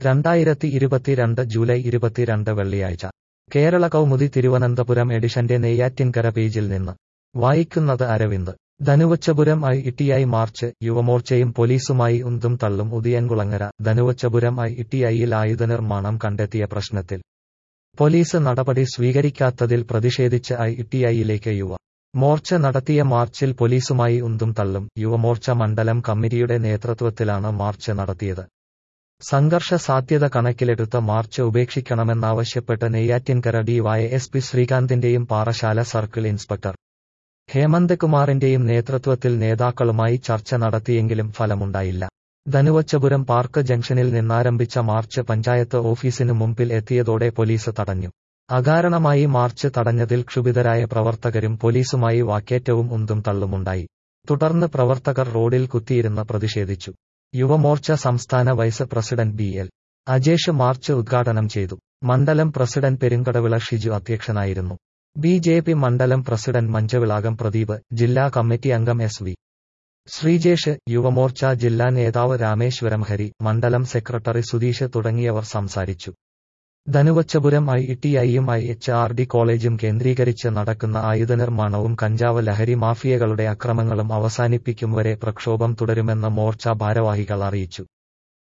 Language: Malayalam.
രണ്ടായിരത്തി ഇരുപത്തിരണ്ട് ജൂലൈ ഇരുപത്തിരണ്ട് വെള്ളിയാഴ്ച കേരള കൗമുദി തിരുവനന്തപുരം എഡിഷന്റെ നെയ്യാറ്റിൻകര പേജിൽ നിന്ന് വായിക്കുന്നത് Aravind Dhanuvachapuram I T I march യുവമോർച്ചയും പോലീസുമായി ഉന്തും തള്ളും ഉദിയൻകുളങ്ങര ധനുവച്ചപുരം ഐ ഇട്ടിഐയിൽ ആയുധനിർമ്മാണം കണ്ടെത്തിയ പ്രശ്നത്തിൽ പോലീസ് നടപടി സ്വീകരിക്കാത്തതിൽ പ്രതിഷേധിച്ച് ഐ ഇട്ടിഐയിലേക്ക് യുവ മോർച്ച നടത്തിയ മാർച്ചിൽ പോലീസുമായി ഉന്തും തള്ളും യുവമോർച്ച മണ്ഡലം കമ്മിറ്റിയുടെ നേതൃത്വത്തിലാണ് മാർച്ച് നടത്തിയത് സംഘർഷ സാധ്യത കണക്കിലെടുത്ത മാർച്ച് ഉപേക്ഷിക്കണമെന്നാവശ്യപ്പെട്ട് നെയ്യാറ്റിൻകര ഡിവൈ എസ് പി ശ്രീകാന്തിന്റെയും പാറശാല സർക്കിൾ ഇൻസ്പെക്ടർ ഹേമന്ത് കുമാറിന്റെയും നേതൃത്വത്തിൽ നേതാക്കളുമായി ചർച്ച നടത്തിയെങ്കിലും ഫലമുണ്ടായില്ല ധനുവച്ചപുരം പാർക്ക് ജംഗ്ഷനിൽ നിന്നാരംഭിച്ച മാർച്ച് പഞ്ചായത്ത് ഓഫീസിനു മുമ്പിൽ എത്തിയതോടെ പോലീസ് തടഞ്ഞു അകാരണമായി മാർച്ച് തടഞ്ഞതിൽ ക്ഷുഭിതരായ പ്രവർത്തകരും പോലീസുമായി വാക്കേറ്റവും ഉന്തും തള്ളുമുണ്ടായി തുടർന്ന് പ്രവർത്തകർ റോഡിൽ കുത്തിയിരുന്ന് പ്രതിഷേധിച്ചു യുവമോർച്ച സംസ്ഥാന vice president B L Ajesh march ഉദ്ഘാടനം ചെയ്തു മണ്ഡലം പ്രസിഡന്റ് പെരുങ്കടവിള ഷിജു അധ്യക്ഷനായിരുന്നു ബി ജെ പി മണ്ഡലം പ്രസിഡന്റ് മഞ്ചവിളാകം പ്രദീപ് ജില്ലാ കമ്മിറ്റി അംഗം എസ് വി ശ്രീജേഷ് യുവമോർച്ച ജില്ലാ നേതാവ് രാമേശ്വരം ഹരി മണ്ഡലം സെക്രട്ടറി സുധീഷ് തുടങ്ങിയവർ സംസാരിച്ചു ധനുവച്ചപുരം ഐ ടി ഐയും ഐ എച്ച് ആർ ഡി കോളേജും കേന്ദ്രീകരിച്ച് നടക്കുന്ന ആയുധനിർമ്മാണവും കഞ്ചാവ് ലഹരി മാഫിയകളുടെ അക്രമങ്ങളും അവസാനിപ്പിക്കും വരെ പ്രക്ഷോഭം തുടരുമെന്ന് മോർച്ച ഭാരവാഹികൾ അറിയിച്ചു